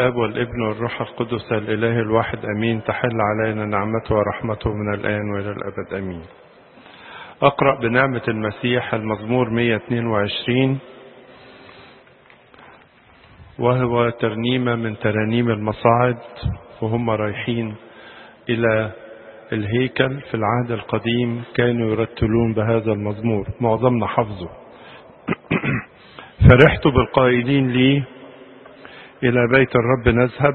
الاب والابن والروح القدس الاله الواحد امين تحل علينا نعمته ورحمته من الان والى الابد امين اقرا بنعمه المسيح المزمور 122 وهو ترنيمه من ترانيم المصاعد وهم رايحين الى الهيكل في العهد القديم كانوا يرتلون بهذا المزمور معظمنا حفظه فرحت بالقائلين لي إلى بيت الرب نذهب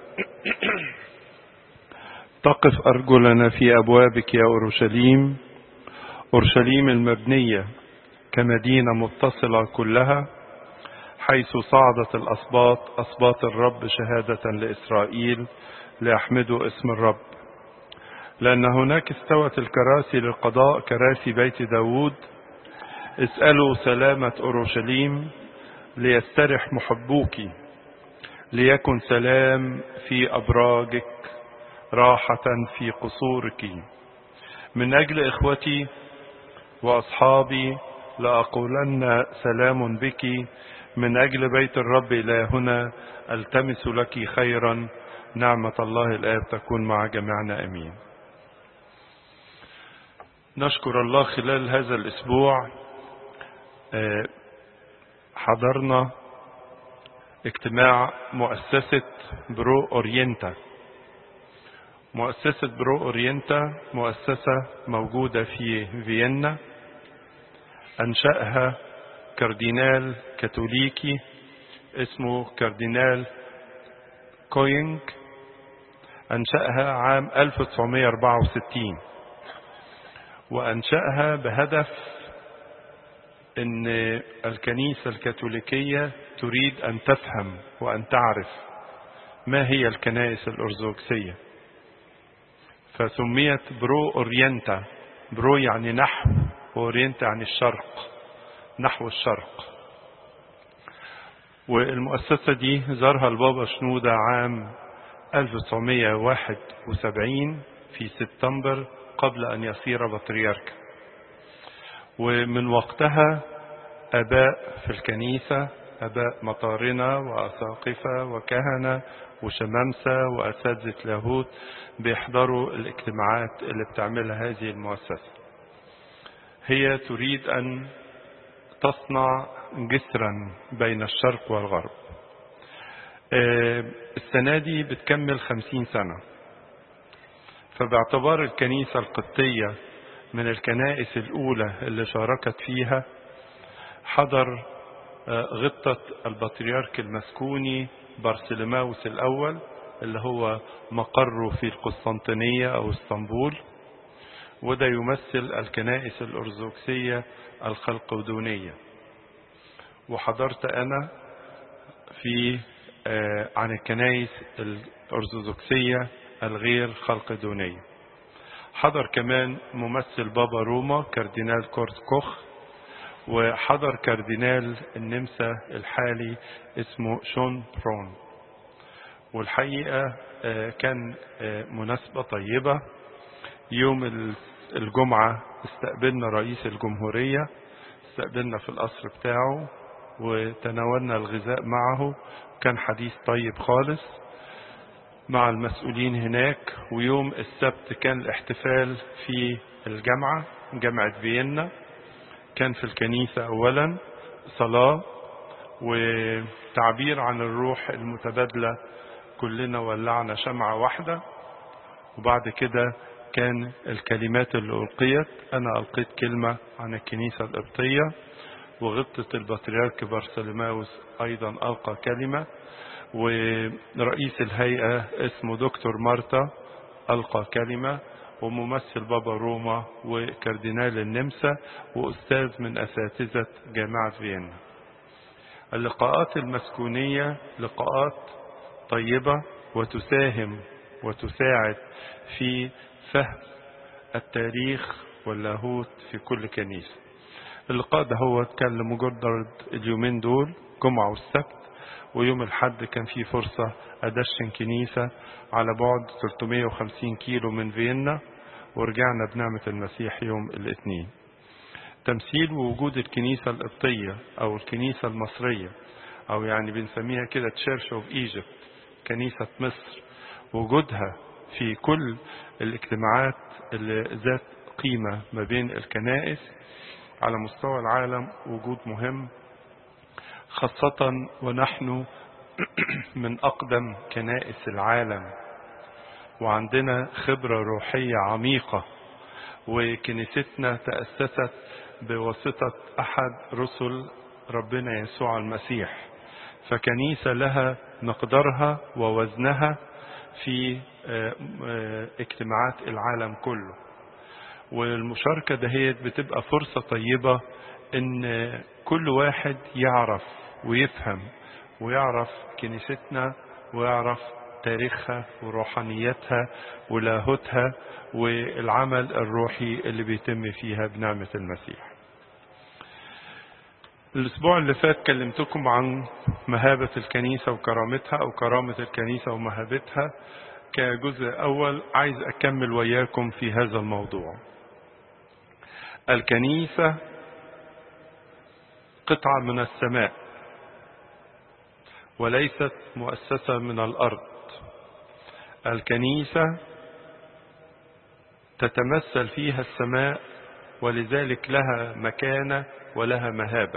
تقف أرجلنا في أبوابك يا أورشليم أورشليم المبنية كمدينة متصلة كلها حيث صعدت الأسباط أسباط الرب شهادة لإسرائيل ليحمدوا اسم الرب لأن هناك استوت الكراسي للقضاء كراسي بيت داود اسألوا سلامة أورشليم ليسترح محبوك ليكن سلام في أبراجك راحة في قصورك من أجل إخوتي وأصحابي لأقولن سلام بك من أجل بيت الرب إلى هنا ألتمس لك خيرا نعمة الله الآب تكون مع جميعنا أمين نشكر الله خلال هذا الأسبوع حضرنا اجتماع مؤسسة برو أورينتا مؤسسة برو أورينتا مؤسسة موجودة في فيينا أنشأها كاردينال كاثوليكي اسمه كاردينال كوينج أنشأها عام 1964 وأنشأها بهدف أن الكنيسة الكاثوليكية تريد أن تفهم وأن تعرف ما هي الكنائس الأرثوذكسية فسميت برو أورينتا برو يعني نحو وأورينتا يعني الشرق نحو الشرق والمؤسسة دي زارها البابا شنودة عام 1971 في سبتمبر قبل أن يصير بطريركا ومن وقتها أباء في الكنيسة أباء مطارنة وأساقفة وكهنة وشمامسة وأساتذة لاهوت بيحضروا الاجتماعات اللي بتعملها هذه المؤسسة هي تريد أن تصنع جسرا بين الشرق والغرب السنة دي بتكمل خمسين سنة فباعتبار الكنيسة القبطية من الكنائس الأولى اللي شاركت فيها حضر غطة البطريرك المسكوني بارسلماوس الأول اللي هو مقره في القسطنطينية أو اسطنبول وده يمثل الكنائس الأرثوذكسية الخلقودونية وحضرت أنا في عن الكنائس الأرثوذكسية الغير خلقدونية حضر كمان ممثل بابا روما كاردينال كورت كوخ وحضر كاردينال النمسا الحالي اسمه شون برون والحقيقة كان مناسبة طيبة يوم الجمعة استقبلنا رئيس الجمهورية استقبلنا في القصر بتاعه وتناولنا الغذاء معه كان حديث طيب خالص مع المسؤولين هناك ويوم السبت كان الاحتفال في الجامعة جامعة فيينا كان في الكنيسة أولا صلاة وتعبير عن الروح المتبادلة كلنا ولعنا شمعة واحدة وبعد كده كان الكلمات اللي ألقيت أنا ألقيت كلمة عن الكنيسة القبطية وغطة البطريرك بارسلماوس أيضا ألقى كلمة ورئيس الهيئة اسمه دكتور مارتا ألقى كلمة وممثل بابا روما وكاردينال النمسا وأستاذ من أساتذة جامعة فيينا اللقاءات المسكونية لقاءات طيبة وتساهم وتساعد في فهم التاريخ واللاهوت في كل كنيسة اللقاء ده هو كان لمجرد اليومين دول جمعة والسبت ويوم الحد كان في فرصة أدشن كنيسة على بعد 350 كيلو من فيينا ورجعنا بنعمة المسيح يوم الاثنين تمثيل ووجود الكنيسة القبطية أو الكنيسة المصرية أو يعني بنسميها كده Church of Egypt كنيسة مصر وجودها في كل الاجتماعات اللي ذات قيمة ما بين الكنائس على مستوى العالم وجود مهم خاصة ونحن من أقدم كنائس العالم وعندنا خبرة روحية عميقة وكنيستنا تأسست بواسطة أحد رسل ربنا يسوع المسيح فكنيسة لها مقدارها ووزنها في اجتماعات العالم كله والمشاركة دهيت بتبقى فرصة طيبة ان كل واحد يعرف ويفهم ويعرف كنيستنا ويعرف تاريخها وروحانيتها ولاهوتها والعمل الروحي اللي بيتم فيها بنعمة المسيح الأسبوع اللي فات كلمتكم عن مهابة الكنيسة وكرامتها أو كرامة الكنيسة ومهابتها كجزء أول عايز أكمل وياكم في هذا الموضوع الكنيسة قطعة من السماء وليست مؤسسة من الأرض الكنيسة تتمثل فيها السماء ولذلك لها مكانة ولها مهابة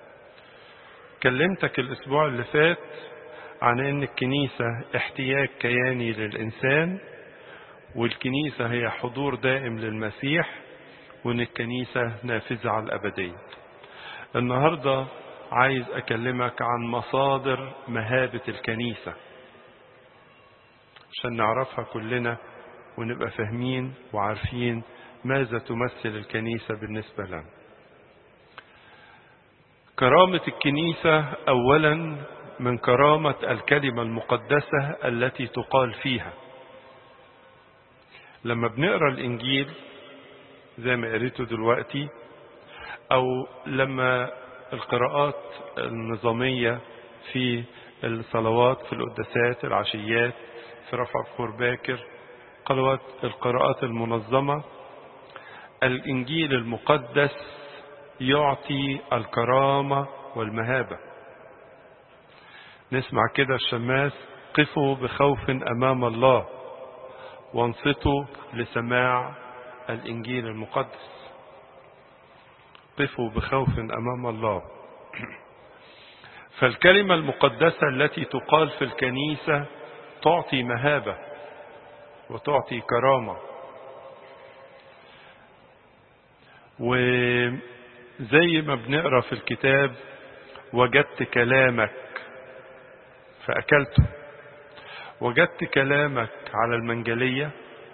كلمتك الأسبوع اللي فات عن أن الكنيسة احتياج كياني للإنسان والكنيسة هي حضور دائم للمسيح وأن الكنيسة نافذة على الأبدية النهاردة عايز أكلمك عن مصادر مهابة الكنيسة عشان نعرفها كلنا ونبقى فاهمين وعارفين ماذا تمثل الكنيسة بالنسبة لنا كرامة الكنيسة أولا من كرامة الكلمة المقدسة التي تقال فيها لما بنقرأ الإنجيل زي ما قريته دلوقتي أو لما القراءات النظامية في الصلوات في القداسات العشيات في رفع بخور باكر قلوات القراءات المنظمة الإنجيل المقدس يعطي الكرامة والمهابة نسمع كده الشماس قفوا بخوف أمام الله وانصتوا لسماع الإنجيل المقدس قفوا بخوف أمام الله فالكلمة المقدسة التي تقال في الكنيسة تعطي مهابة وتعطي كرامة وزي ما بنقرا في الكتاب وجدت كلامك فأكلته وجدت كلامك على المنجلية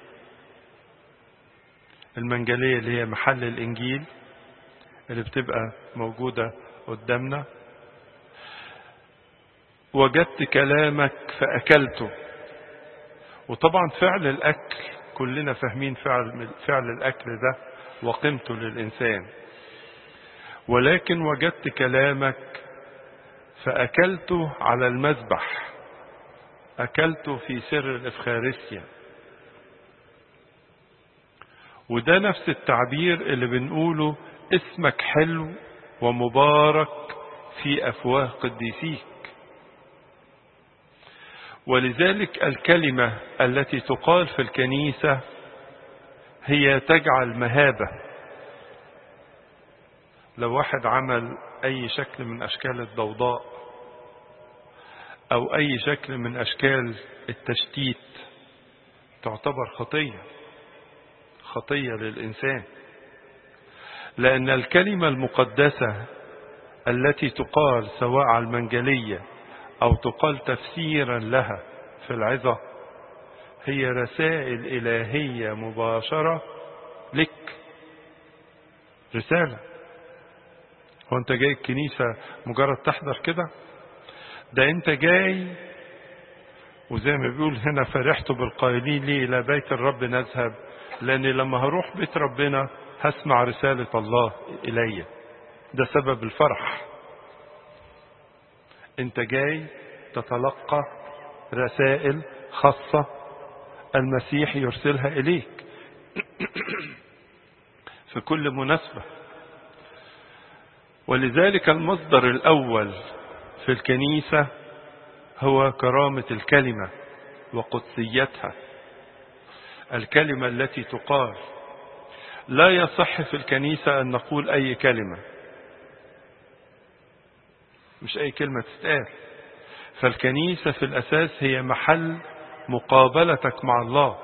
المنجلية اللي هي محل الإنجيل اللي بتبقى موجودة قدامنا وجدت كلامك فأكلته وطبعا فعل الأكل كلنا فاهمين فعل, فعل الأكل ده وقيمته للإنسان ولكن وجدت كلامك فأكلته على المذبح أكلته في سر الإفخارستيا وده نفس التعبير اللي بنقوله اسمك حلو ومبارك في أفواه قديسيك ولذلك الكلمة التي تقال في الكنيسة هي تجعل مهابة لو واحد عمل أي شكل من أشكال الضوضاء أو أي شكل من أشكال التشتيت تعتبر خطية خطية للإنسان لأن الكلمة المقدسة التي تقال سواء على المنجلية أو تقال تفسيرا لها في العظة هي رسائل إلهية مباشرة لك رسالة هو أنت جاي الكنيسة مجرد تحضر كده ده أنت جاي وزي ما بيقول هنا فرحت بالقائلين لي إلى بيت الرب نذهب لأن لما هروح بيت ربنا هسمع رسالة الله إلي ده سبب الفرح انت جاي تتلقى رسائل خاصة المسيح يرسلها إليك في كل مناسبة ولذلك المصدر الأول في الكنيسة هو كرامة الكلمة وقدسيتها الكلمة التي تقال لا يصح في الكنيسة أن نقول أي كلمة مش أي كلمة تتقال فالكنيسة في الأساس هي محل مقابلتك مع الله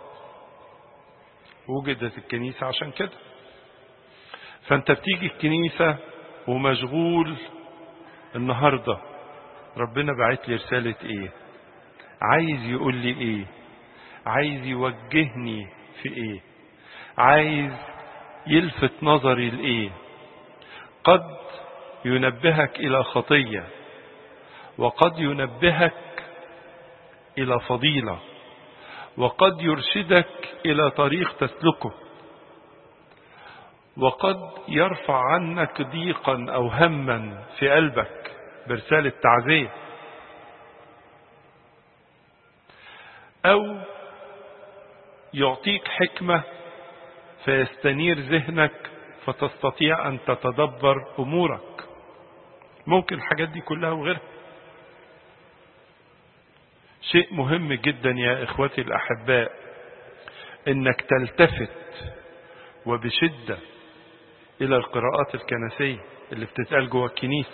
وجدت الكنيسة عشان كده فأنت بتيجي الكنيسة ومشغول النهاردة ربنا بعت لي رسالة ايه عايز يقول لي ايه عايز يوجهني في ايه عايز يلفت نظري لايه قد ينبهك الى خطية وقد ينبهك الى فضيلة وقد يرشدك الى طريق تسلكه وقد يرفع عنك ضيقا او هما في قلبك برسالة تعزية او يعطيك حكمة فيستنير ذهنك فتستطيع ان تتدبر امورك ممكن الحاجات دي كلها وغيرها شيء مهم جدا يا اخوتي الاحباء انك تلتفت وبشدة الى القراءات الكنسية اللي بتتقال جوه الكنيسة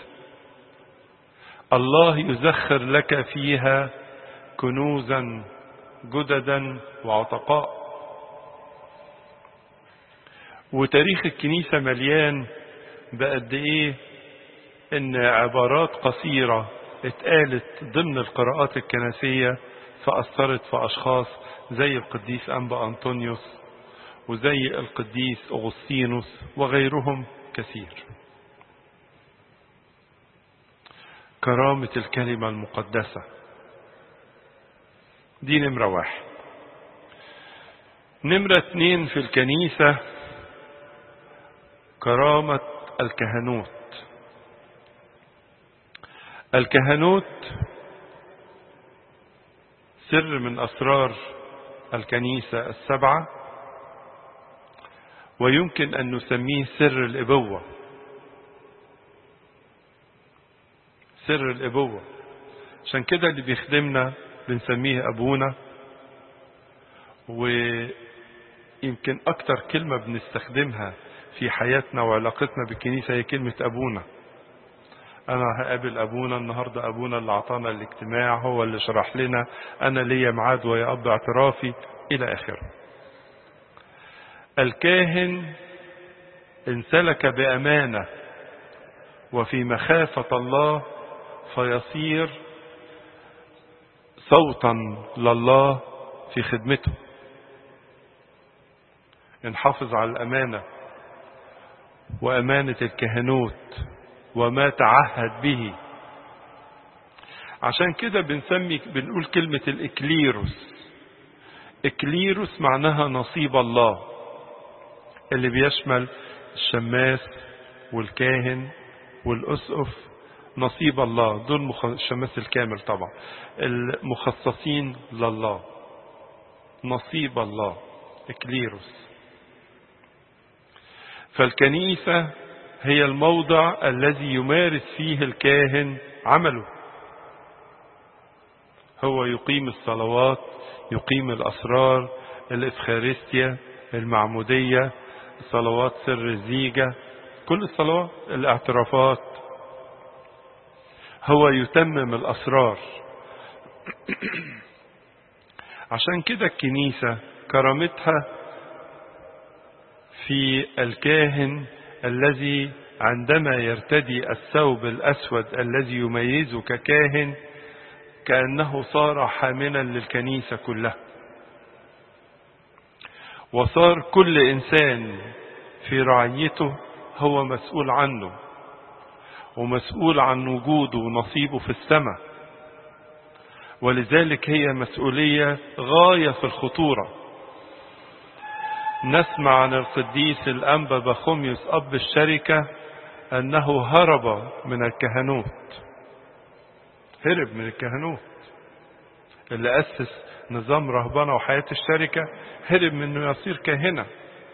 الله يزخر لك فيها كنوزا جددا وعتقاء وتاريخ الكنيسة مليان بقد ايه ان عبارات قصيرة اتقالت ضمن القراءات الكنسية فأثرت في أشخاص زي القديس أنبا أنطونيوس وزي القديس أغسطينوس وغيرهم كثير كرامة الكلمة المقدسة دي نمرة واحد نمرة اتنين في الكنيسة كرامة الكهنوت الكهنوت سر من أسرار الكنيسة السبعة ويمكن أن نسميه سر الإبوة سر الإبوة عشان كده اللي بيخدمنا بنسميه أبونا ويمكن أكتر كلمة بنستخدمها في حياتنا وعلاقتنا بالكنيسة هي كلمة أبونا أنا هقابل أبونا النهاردة أبونا اللي أعطانا الاجتماع هو اللي شرح لنا أنا ليا ميعاد ويا أب اعترافي إلى آخره الكاهن انسلك بأمانة وفي مخافة الله فيصير صوتا لله في خدمته نحافظ على الأمانة وأمانة الكهنوت وما تعهد به عشان كده بنسمي بنقول كلمة الإكليروس إكليروس معناها نصيب الله اللي بيشمل الشماس والكاهن والأسقف نصيب الله دول مخ... الشماس الكامل طبعا المخصصين لله نصيب الله إكليروس فالكنيسة هي الموضع الذي يمارس فيه الكاهن عمله هو يقيم الصلوات يقيم الأسرار الإفخارستيا المعمودية صلوات سر الزيجة كل الصلوات الاعترافات هو يتمم الأسرار عشان كده الكنيسة كرامتها في الكاهن الذي عندما يرتدي الثوب الأسود الذي يميزه ككاهن كأنه صار حاملا للكنيسة كلها وصار كل إنسان في رعيته هو مسؤول عنه ومسؤول عن وجوده ونصيبه في السماء ولذلك هي مسؤولية غاية في الخطورة نسمع عن القديس الأنبا بخوميوس أب الشركة أنه هرب من الكهنوت هرب من الكهنوت اللي أسس نظام رهبنة وحياة الشركة هرب من أنه يصير كاهنة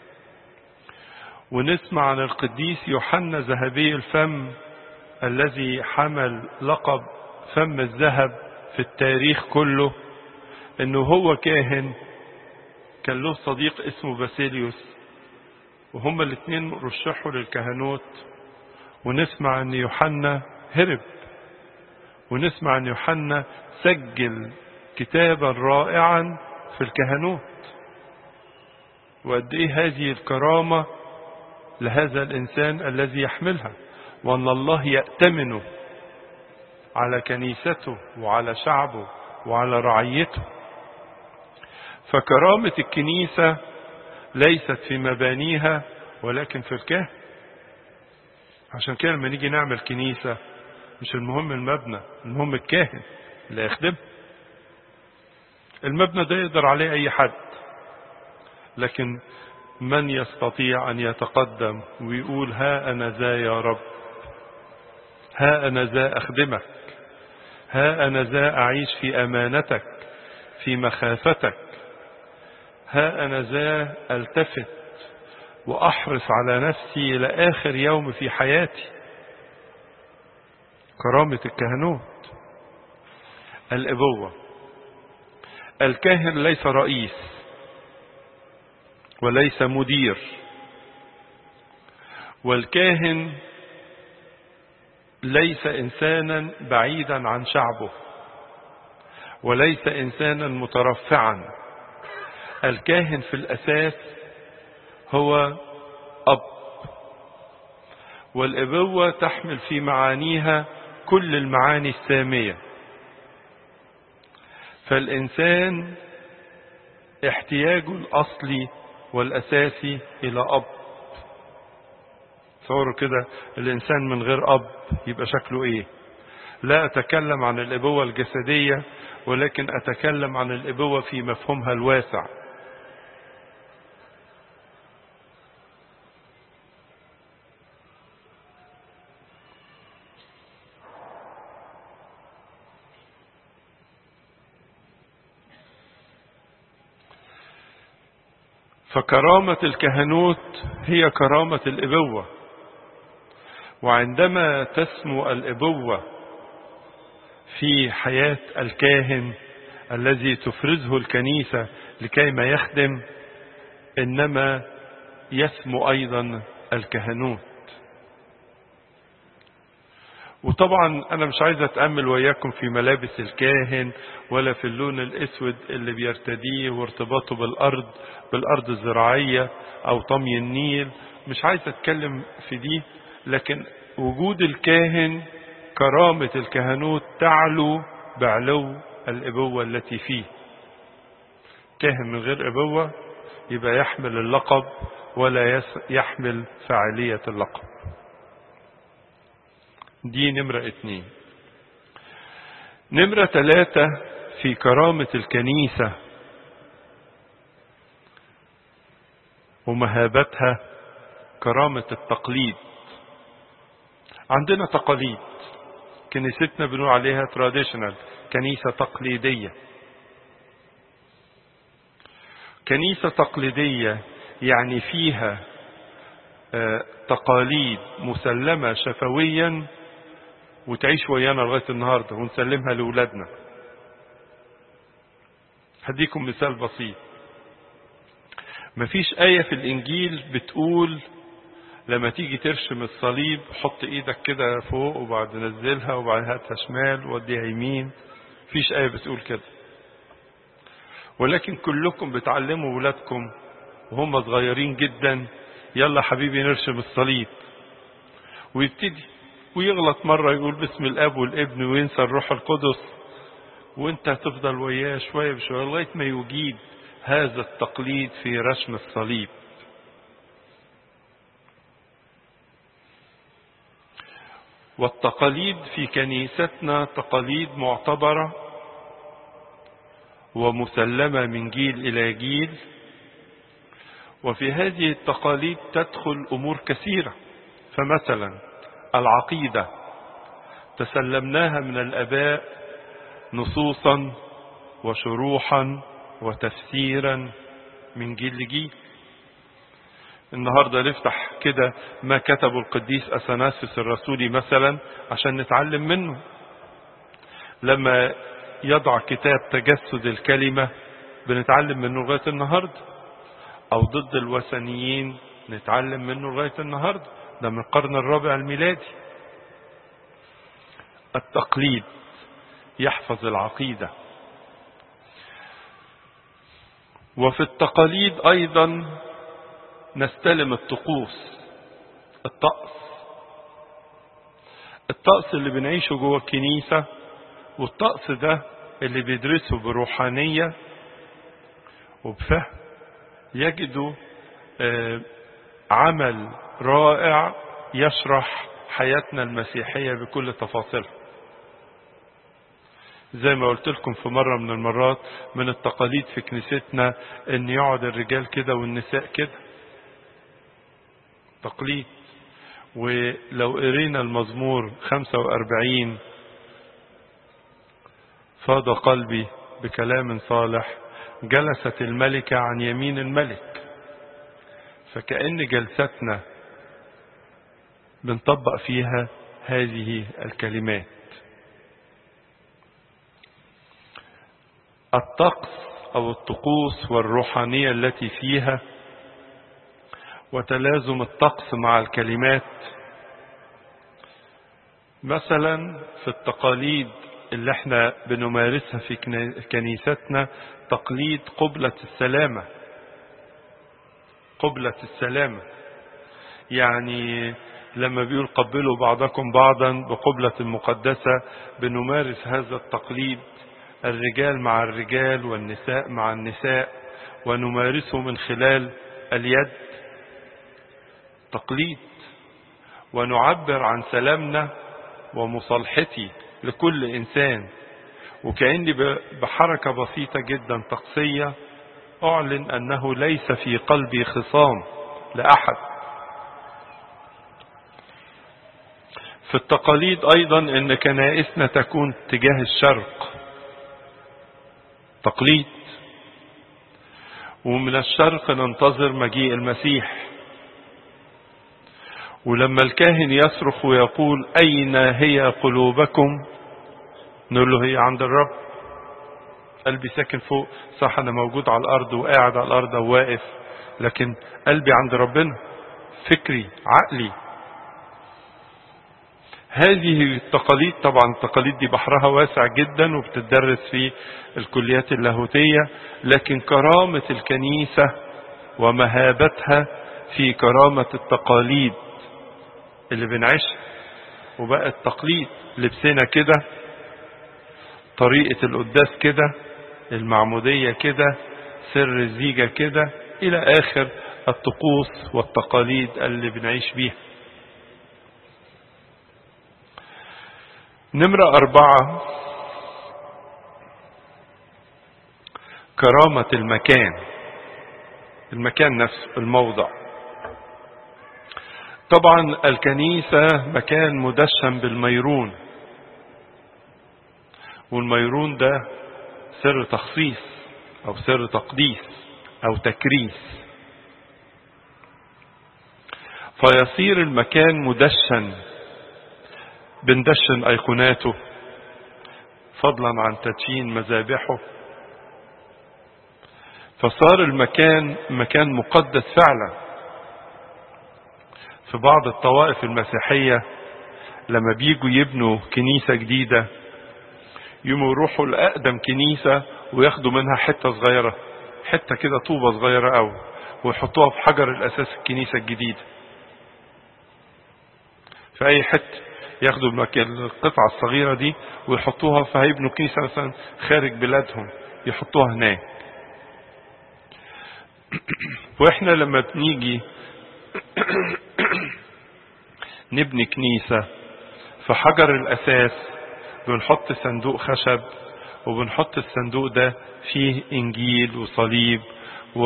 ونسمع عن القديس يوحنا ذهبي الفم الذي حمل لقب فم الذهب في التاريخ كله انه هو كاهن كان له صديق اسمه باسيليوس وهما الاثنين رشحوا للكهنوت ونسمع ان يوحنا هرب ونسمع ان يوحنا سجل كتابا رائعا في الكهنوت وقد ايه هذه الكرامة لهذا الانسان الذي يحملها وان الله يأتمنه على كنيسته وعلى شعبه وعلى رعيته فكرامة الكنيسة ليست في مبانيها ولكن في الكاهن عشان كده لما نيجي نعمل كنيسة مش المهم المبنى المهم الكاهن اللي يخدم المبنى ده يقدر عليه اي حد لكن من يستطيع ان يتقدم ويقول ها انا ذا يا رب ها انا ذا اخدمك ها انا ذا اعيش في امانتك في مخافتك ها انا ذا التفت واحرص على نفسي الى اخر يوم في حياتي كرامة الكهنوت الابوة الكاهن ليس رئيس وليس مدير والكاهن ليس انسانا بعيدا عن شعبه وليس انسانا مترفعا الكاهن في الاساس هو اب والابوه تحمل في معانيها كل المعاني الساميه فالانسان احتياجه الاصلي والاساسي الى اب تصوروا كده الانسان من غير اب يبقى شكله ايه لا اتكلم عن الابوه الجسديه ولكن اتكلم عن الابوه في مفهومها الواسع فكرامة الكهنوت هي كرامة الإبوة وعندما تسمو الإبوة في حياة الكاهن الذي تفرزه الكنيسة لكي ما يخدم إنما يسمو أيضا الكهنوت وطبعا انا مش عايز اتامل وياكم في ملابس الكاهن ولا في اللون الاسود اللي بيرتديه وارتباطه بالارض بالارض الزراعيه او طمي النيل مش عايز اتكلم في دي لكن وجود الكاهن كرامه الكهنوت تعلو بعلو الابوه التي فيه كاهن من غير ابوه يبقى يحمل اللقب ولا يحمل فاعليه اللقب دي نمرة اتنين نمرة تلاتة في كرامة الكنيسة ومهابتها كرامة التقليد عندنا تقاليد كنيستنا بنقول عليها تراديشنال كنيسة تقليدية كنيسة تقليدية يعني فيها تقاليد مسلمة شفويا وتعيش ويانا لغاية النهاردة ونسلمها لأولادنا هديكم مثال بسيط مفيش آية في الإنجيل بتقول لما تيجي ترشم الصليب حط ايدك كده فوق وبعد نزلها وبعد هاتها شمال وديها يمين مفيش آية بتقول كده ولكن كلكم بتعلموا ولادكم وهم صغيرين جدا يلا حبيبي نرشم الصليب ويبتدي ويغلط مرة يقول باسم الأب والابن وينسى الروح القدس وانت هتفضل وياه شوية بشوية لغاية ما يجيد هذا التقليد في رسم الصليب والتقاليد في كنيستنا تقاليد معتبرة ومسلمة من جيل إلى جيل وفي هذه التقاليد تدخل أمور كثيرة فمثلا العقيدة تسلمناها من الآباء نصوصا وشروحا وتفسيرا من جيل لجيل النهارده نفتح كده ما كتبه القديس اثناسيوس الرسولي مثلا عشان نتعلم منه لما يضع كتاب تجسد الكلمة بنتعلم منه لغاية النهاردة أو ضد الوثنيين نتعلم منه لغاية النهاردة ده من القرن الرابع الميلادي التقليد يحفظ العقيدة وفي التقاليد أيضا نستلم الطقوس الطقس الطقس اللي بنعيشه جوه الكنيسة والطقس ده اللي بيدرسه بروحانية وبفهم يجدوا عمل رائع يشرح حياتنا المسيحية بكل تفاصيلها زي ما قلت لكم في مرة من المرات من التقاليد في كنيستنا ان يقعد الرجال كده والنساء كده تقليد ولو قرينا المزمور 45 فاض قلبي بكلام صالح جلست الملكة عن يمين الملك فكأن جلستنا بنطبق فيها هذه الكلمات الطقس أو الطقوس والروحانية التي فيها وتلازم الطقس مع الكلمات مثلا في التقاليد اللي احنا بنمارسها في كنيستنا تقليد قبلة السلامة قبلة السلامة يعني لما بيقول قبلوا بعضكم بعضا بقبلة مقدسة بنمارس هذا التقليد الرجال مع الرجال والنساء مع النساء ونمارسه من خلال اليد تقليد ونعبر عن سلامنا ومصالحتي لكل إنسان وكأني بحركة بسيطة جدا طقسية أعلن أنه ليس في قلبي خصام لأحد في التقاليد أيضا أن كنائسنا تكون تجاه الشرق تقليد ومن الشرق ننتظر مجيء المسيح ولما الكاهن يصرخ ويقول أين هي قلوبكم نقول له هي عند الرب قلبي ساكن فوق صح أنا موجود على الأرض وقاعد على الأرض وواقف لكن قلبي عند ربنا فكري عقلي هذه التقاليد طبعا التقاليد دي بحرها واسع جدا وبتدرس في الكليات اللاهوتية لكن كرامة الكنيسة ومهابتها في كرامة التقاليد اللي بنعيشها وبقى التقليد لبسنا كده طريقة القداس كده المعمودية كده سر الزيجة كده إلى آخر الطقوس والتقاليد اللي بنعيش بيها نمرة أربعة كرامة المكان المكان نفسه الموضع طبعا الكنيسة مكان مدشن بالميرون والميرون ده سر تخصيص أو سر تقديس أو تكريس فيصير المكان مدشن بندشن أيقوناته فضلا عن تدشين مذابحه فصار المكان مكان مقدس فعلا في بعض الطوائف المسيحية لما بيجوا يبنوا كنيسة جديدة يوموا يروحوا لأقدم كنيسة وياخدوا منها حتة صغيرة حتة كده طوبة صغيرة أوي ويحطوها في حجر الأساس الكنيسة الجديدة في أي حتة ياخدوا القطعة الصغيرة دي ويحطوها فهيبنوا كنيسة مثلا خارج بلادهم يحطوها هناك واحنا لما بنيجي نبني كنيسة في حجر الأساس بنحط صندوق خشب وبنحط الصندوق ده فيه إنجيل وصليب و...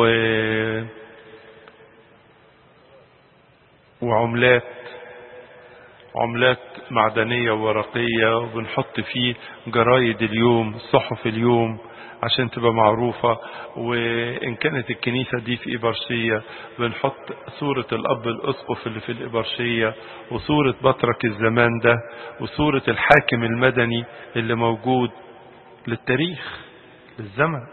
وعملات عملات معدنية وورقية وبنحط فيه جرايد اليوم صحف اليوم عشان تبقى معروفة وإن كانت الكنيسة دي في إبرشية بنحط صورة الأب الأسقف اللي في الإبرشية وصورة بطرك الزمان ده وصورة الحاكم المدني اللي موجود للتاريخ للزمن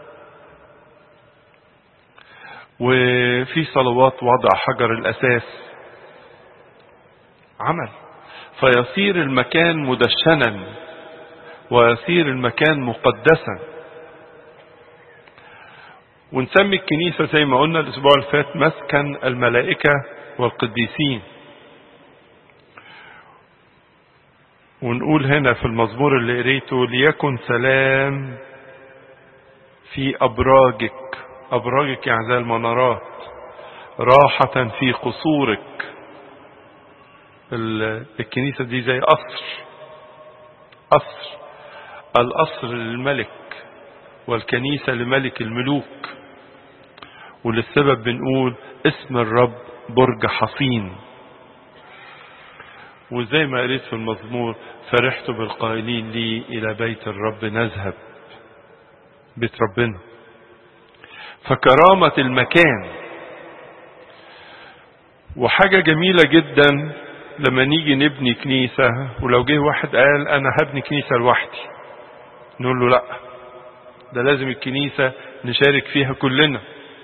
وفي صلوات وضع حجر الأساس عمل فيصير المكان مدشنا ويصير المكان مقدسا ونسمي الكنيسة زي ما قلنا الأسبوع اللي فات مسكن الملائكة والقديسين ونقول هنا في المزمور اللي قريته ليكن سلام في أبراجك أبراجك يعني زي المنارات راحة في قصورك الكنيسة دي زي قصر قصر القصر للملك والكنيسة لملك الملوك وللسبب بنقول اسم الرب برج حصين وزي ما قريت في المزمور فرحت بالقائلين لي إلى بيت الرب نذهب بيت ربنا فكرامة المكان وحاجة جميلة جدا لما نيجي نبني كنيسة ولو جه واحد قال أنا هبني كنيسة لوحدي نقول له لا ده لازم الكنيسة نشارك فيها كلنا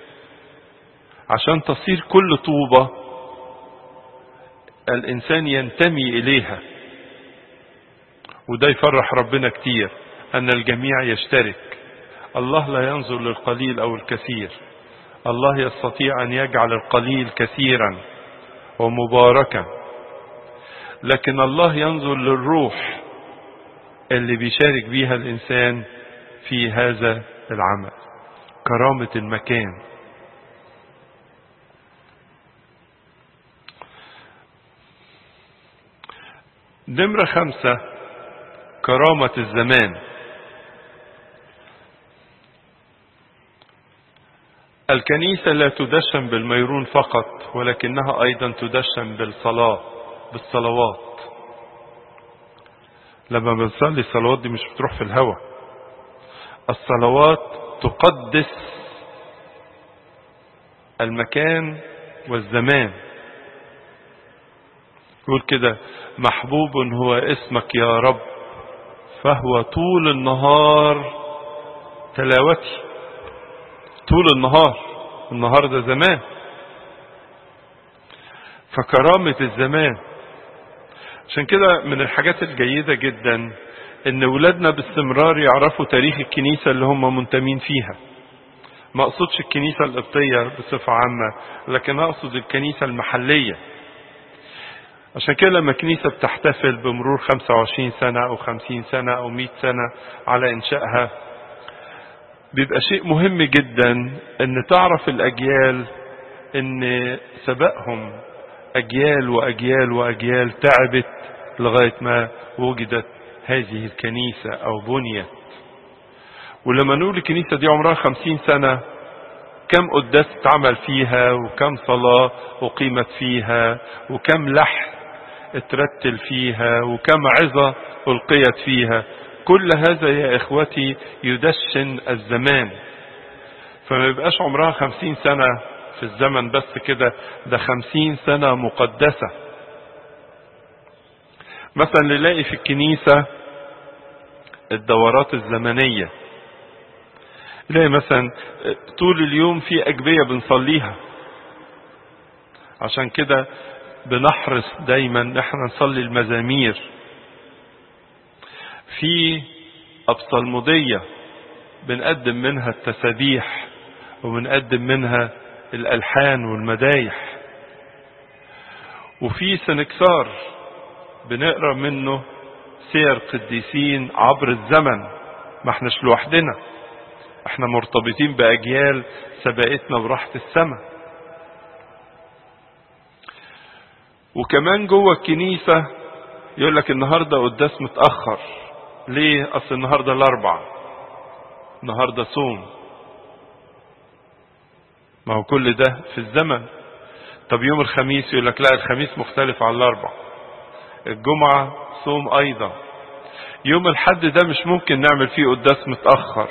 عشان تصير كل طوبة الإنسان ينتمي إليها وده يفرح ربنا كتير أن الجميع يشترك الله لا ينظر للقليل أو الكثير الله يستطيع أن يجعل القليل كثيرا ومباركا لكن الله ينظر للروح اللي بيشارك بيها الإنسان في هذا العمل كرامة المكان نمرة خمسة كرامة الزمان الكنيسة لا تدشن بالميرون فقط ولكنها أيضا تدشن بالصلاة بالصلوات لما بنصلي الصلوات دي مش بتروح في الهوى الصلوات تقدس المكان والزمان يقول كده محبوب هو اسمك يا رب فهو طول النهار تلاوتي طول النهار النهار ده زمان فكرامة الزمان عشان كده من الحاجات الجيدة جدا ان ولادنا باستمرار يعرفوا تاريخ الكنيسة اللي هم منتمين فيها ما اقصدش الكنيسة القبطية بصفة عامة لكن اقصد الكنيسة المحلية عشان كده لما كنيسة بتحتفل بمرور 25 سنة او 50 سنة او 100 سنة على انشائها بيبقى شيء مهم جدا ان تعرف الاجيال ان سبقهم اجيال واجيال واجيال تعبت لغاية ما وجدت هذه الكنيسة او بنيت ولما نقول الكنيسة دي عمرها خمسين سنة كم قداس اتعمل فيها وكم صلاة أقيمت فيها وكم لحن اترتل فيها وكم عظة ألقيت فيها كل هذا يا إخوتي يدشن الزمان فما يبقاش عمرها خمسين سنة في الزمن بس كده ده خمسين سنة مقدسة مثلا نلاقي في الكنيسة الدورات الزمنية نلاقي مثلا طول اليوم في أجبية بنصليها عشان كده بنحرص دايما ان احنا نصلي المزامير في أبصلمودية بنقدم منها التسابيح وبنقدم منها الألحان والمدايح وفي سنكسار بنقرا منه سير قديسين عبر الزمن ما احناش لوحدنا احنا مرتبطين بأجيال سبقتنا براحة السماء وكمان جوه الكنيسة يقول لك النهاردة قداس متأخر ليه اصل النهاردة الاربع النهاردة صوم ما هو كل ده في الزمن طب يوم الخميس يقول لك لا الخميس مختلف عن الاربع الجمعة صوم ايضا يوم الحد ده مش ممكن نعمل فيه قداس متأخر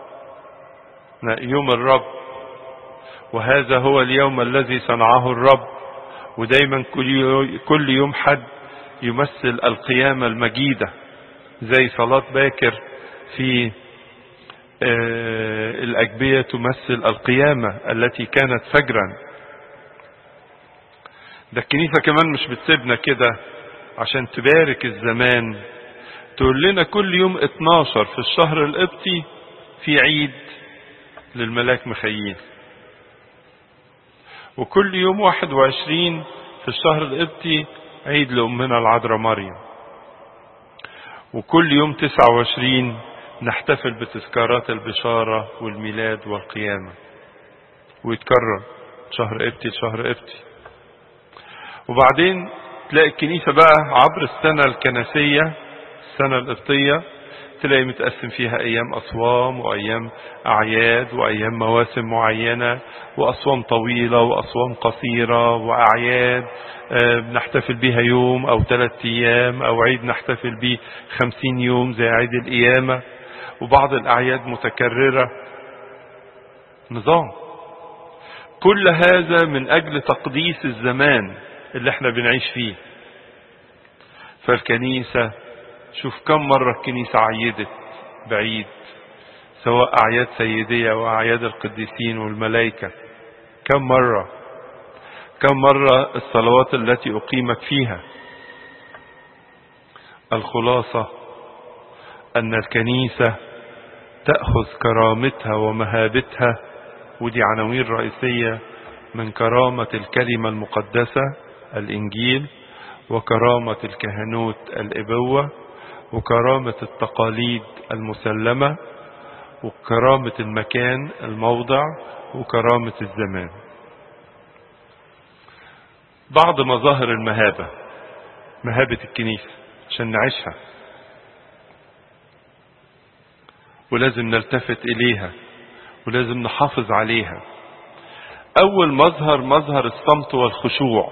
يوم الرب وهذا هو اليوم الذي صنعه الرب ودايما كل يوم حد يمثل القيامة المجيدة زي صلاة باكر في آه، الأجبية تمثل القيامة التي كانت فجرا ده الكنيسة كمان مش بتسيبنا كده عشان تبارك الزمان تقول لنا كل يوم 12 في الشهر القبطي في عيد للملاك مخيل وكل يوم 21 في الشهر القبطي عيد لأمنا العذراء مريم وكل يوم 29 نحتفل بتذكارات البشارة والميلاد والقيامة ويتكرر شهر قبطي لشهر قبطي وبعدين تلاقي الكنيسة بقى عبر السنة الكنسية السنة القبطية تلاقي متقسم فيها أيام أصوام وأيام أعياد وأيام مواسم معينة وأصوام طويلة وأصوام قصيرة وأعياد آه، بنحتفل بيها يوم أو ثلاثة أيام أو عيد نحتفل بيه خمسين يوم زي عيد القيامة وبعض الأعياد متكررة نظام كل هذا من أجل تقديس الزمان اللي احنا بنعيش فيه فالكنيسة شوف كم مرة الكنيسة عيدت بعيد سواء أعياد سيدية وأعياد القديسين والملائكة كم مرة كم مرة الصلوات التي أقيمت فيها الخلاصة أن الكنيسة تأخذ كرامتها ومهابتها ودي عناوين رئيسية من كرامة الكلمة المقدسة الإنجيل وكرامة الكهنوت الإبوة وكرامة التقاليد المسلمة وكرامة المكان الموضع وكرامة الزمان بعض مظاهر المهابة مهابة الكنيسة عشان نعيشها ولازم نلتفت إليها ولازم نحافظ عليها أول مظهر مظهر الصمت والخشوع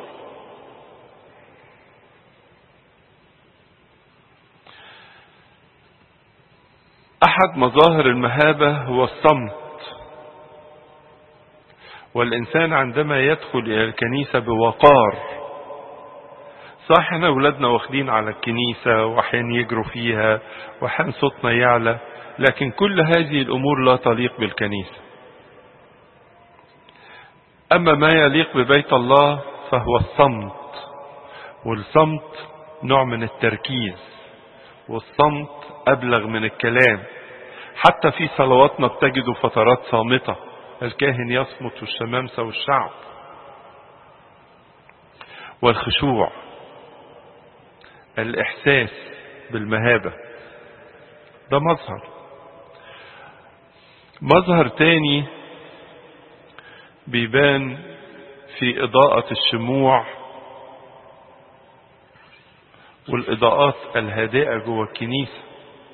أحد مظاهر المهابة هو الصمت والإنسان عندما يدخل إلى الكنيسة بوقار صح احنا أولادنا واخدين على الكنيسة وأحيان يجروا فيها وأحيان صوتنا يعلى لكن كل هذه الأمور لا تليق بالكنيسة أما ما يليق ببيت الله فهو الصمت والصمت نوع من التركيز والصمت أبلغ من الكلام حتى في صلواتنا بتجدوا فترات صامتة الكاهن يصمت والشمامسة والشعب والخشوع الإحساس بالمهابة ده مظهر مظهر تاني بيبان في إضاءة الشموع والإضاءات الهادئة جوه الكنيسة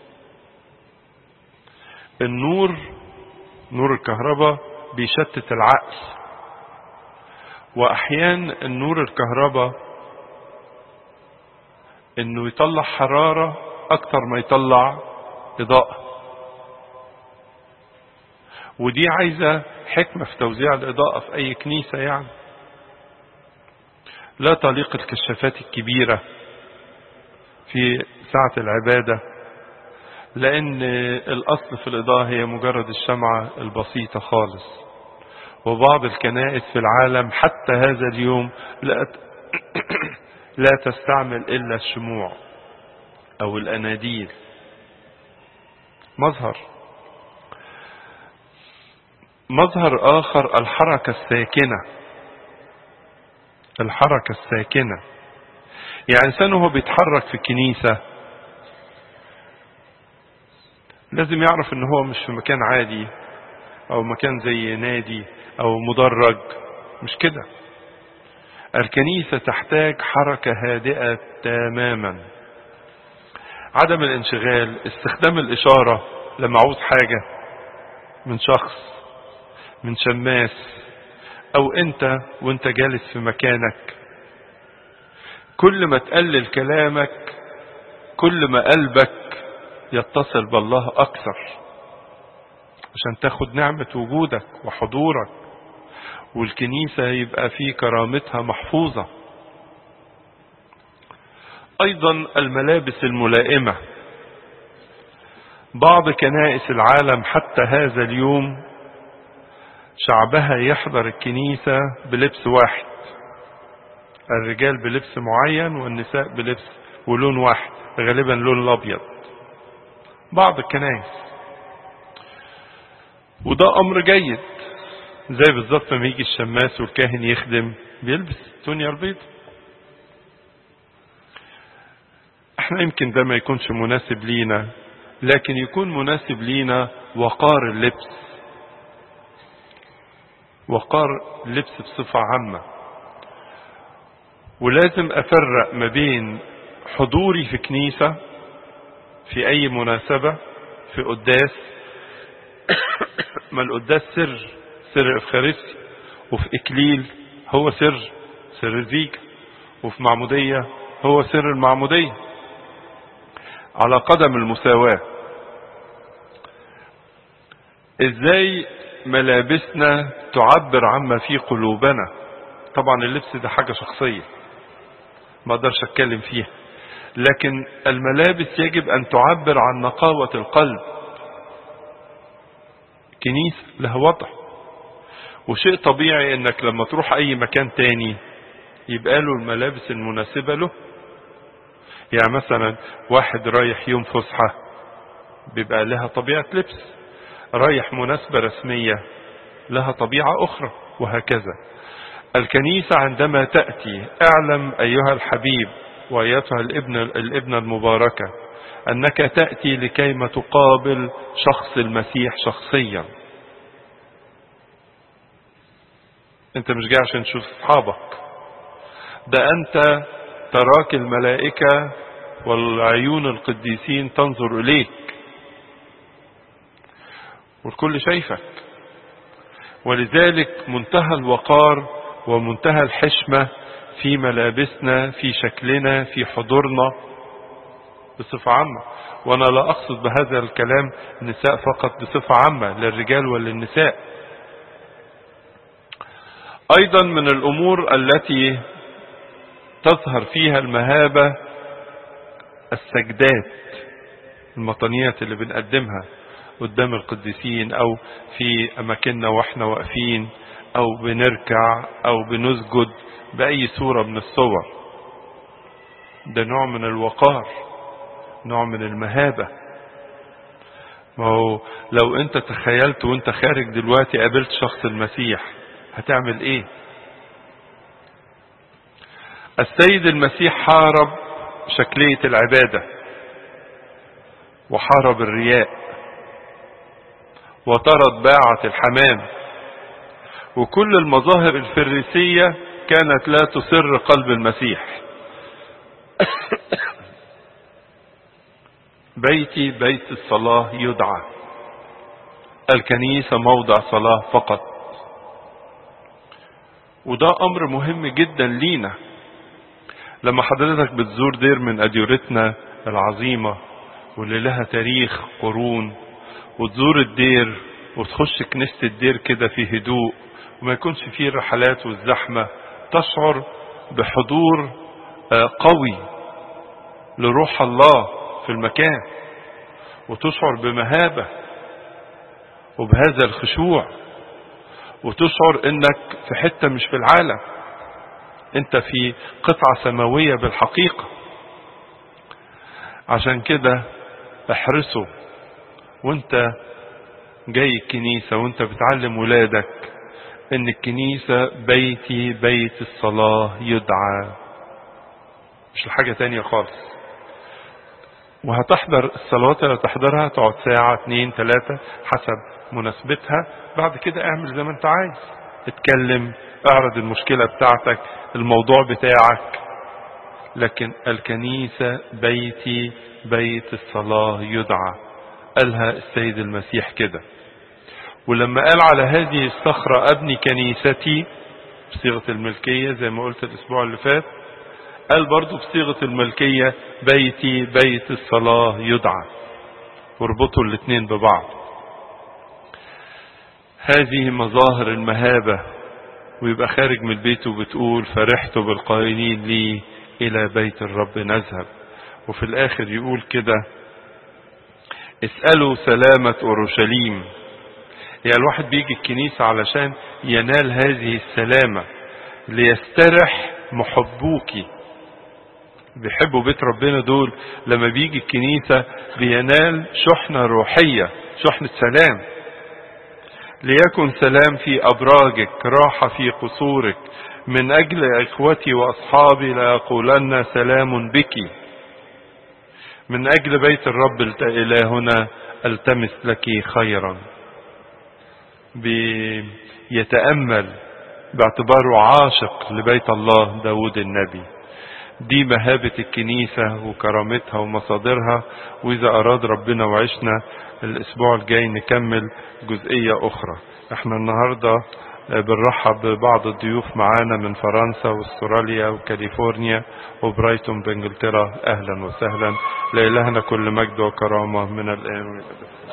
النور نور الكهرباء بيشتت العقل واحيان النور الكهرباء انه يطلع حرارة اكتر ما يطلع اضاءة ودي عايزة حكمة في توزيع الاضاءة في اي كنيسة يعني لا تليق الكشافات الكبيرة في ساعة العبادة لأن الأصل في الإضاءة هي مجرد الشمعة البسيطة خالص وبعض الكنائس في العالم حتى هذا اليوم لا لا تستعمل إلا الشموع أو الأناديل مظهر مظهر آخر الحركة الساكنة الحركة الساكنة يعني إنسان وهو بيتحرك في الكنيسة لازم يعرف ان هو مش في مكان عادي او مكان زي نادي او مدرج مش كده الكنيسة تحتاج حركة هادئة تماما عدم الانشغال استخدام الاشارة لما عاوز حاجة من شخص من شماس او انت وانت جالس في مكانك كل ما تقلل كلامك كل ما قلبك يتصل بالله أكثر عشان تاخد نعمة وجودك وحضورك والكنيسة يبقى في كرامتها محفوظة أيضا الملابس الملائمة بعض كنائس العالم حتى هذا اليوم شعبها يحضر الكنيسة بلبس واحد الرجال بلبس معين والنساء بلبس ولون واحد غالبا لون الابيض بعض الكنائس وده امر جيد زي بالظبط لما يجي الشماس والكاهن يخدم بيلبس تونيا البيض احنا يمكن ده ما يكونش مناسب لينا لكن يكون مناسب لينا وقار اللبس وقار اللبس بصفة عامة ولازم افرق ما بين حضوري في كنيسة في اي مناسبة في قداس ما القداس سر سر افخارستي وفي اكليل هو سر سر زيج وفي معمودية هو سر المعمودية على قدم المساواة ازاي ملابسنا تعبر عما في قلوبنا طبعا اللبس ده حاجة شخصية ما اقدرش اتكلم فيها لكن الملابس يجب ان تعبر عن نقاوة القلب كنيسة لها وضع وشيء طبيعي انك لما تروح اي مكان تاني يبقى له الملابس المناسبة له يعني مثلا واحد رايح يوم فسحة بيبقى لها طبيعة لبس رايح مناسبة رسمية لها طبيعة اخرى وهكذا الكنيسة عندما تأتي اعلم ايها الحبيب وايتها الابن الابنة المباركة انك تأتي لكيما تقابل شخص المسيح شخصيا انت مش جاي عشان تشوف اصحابك ده انت تراك الملائكة والعيون القديسين تنظر اليك والكل شايفك ولذلك منتهى الوقار ومنتهى الحشمة في ملابسنا في شكلنا في حضورنا بصفة عامة وانا لا اقصد بهذا الكلام النساء فقط بصفة عامة للرجال وللنساء ايضا من الامور التي تظهر فيها المهابة السجدات المطنيات اللي بنقدمها قدام القديسين او في اماكننا واحنا واقفين او بنركع او بنسجد باي صورة من الصور ده نوع من الوقار نوع من المهابة ما هو لو انت تخيلت وانت خارج دلوقتي قابلت شخص المسيح هتعمل ايه السيد المسيح حارب شكلية العبادة وحارب الرياء وطرد باعة الحمام وكل المظاهر الفريسية كانت لا تسر قلب المسيح بيتي بيت الصلاة يدعى الكنيسة موضع صلاة فقط وده امر مهم جدا لينا لما حضرتك بتزور دير من اديرتنا العظيمة واللي لها تاريخ قرون وتزور الدير وتخش كنيسة الدير كده في هدوء وما يكونش فيه الرحلات والزحمة تشعر بحضور قوي لروح الله في المكان وتشعر بمهابة وبهذا الخشوع وتشعر انك في حتة مش في العالم انت في قطعة سماوية بالحقيقة عشان كده احرصوا وانت جاي الكنيسة وانت بتعلم ولادك ان الكنيسة بيتي بيت الصلاة يدعى مش لحاجة تانية خالص وهتحضر الصلوات اللي هتحضرها تقعد ساعة اتنين تلاتة حسب مناسبتها بعد كده اعمل زي ما انت عايز اتكلم اعرض المشكلة بتاعتك الموضوع بتاعك لكن الكنيسة بيتي بيت الصلاة يدعى قالها السيد المسيح كده ولما قال على هذه الصخرة ابني كنيستي بصيغة الملكية زي ما قلت الاسبوع اللي فات قال برضو بصيغة الملكية بيتي بيت الصلاة يدعى واربطوا الاتنين ببعض هذه مظاهر المهابة ويبقى خارج من البيت وبتقول فرحت بالقائلين لي إلى بيت الرب نذهب وفي الآخر يقول كده اسألوا سلامة أورشليم يعني الواحد بيجي الكنيسة علشان ينال هذه السلامة ليسترح محبوكي بيحبوا بيت ربنا دول لما بيجي الكنيسة بينال شحنة روحية شحنة سلام ليكن سلام في أبراجك راحة في قصورك من أجل إخوتي وأصحابي ليقولن سلام بك من أجل بيت الرب إلهنا التمس لك خيرا بيتأمل باعتباره عاشق لبيت الله داود النبي دي مهابة الكنيسة وكرامتها ومصادرها وإذا أراد ربنا وعشنا الأسبوع الجاي نكمل جزئية أخرى احنا النهاردة بنرحب ببعض الضيوف معانا من فرنسا واستراليا وكاليفورنيا وبرايتون بانجلترا اهلا وسهلا لإلهنا كل مجد وكرامة من الآن والأبد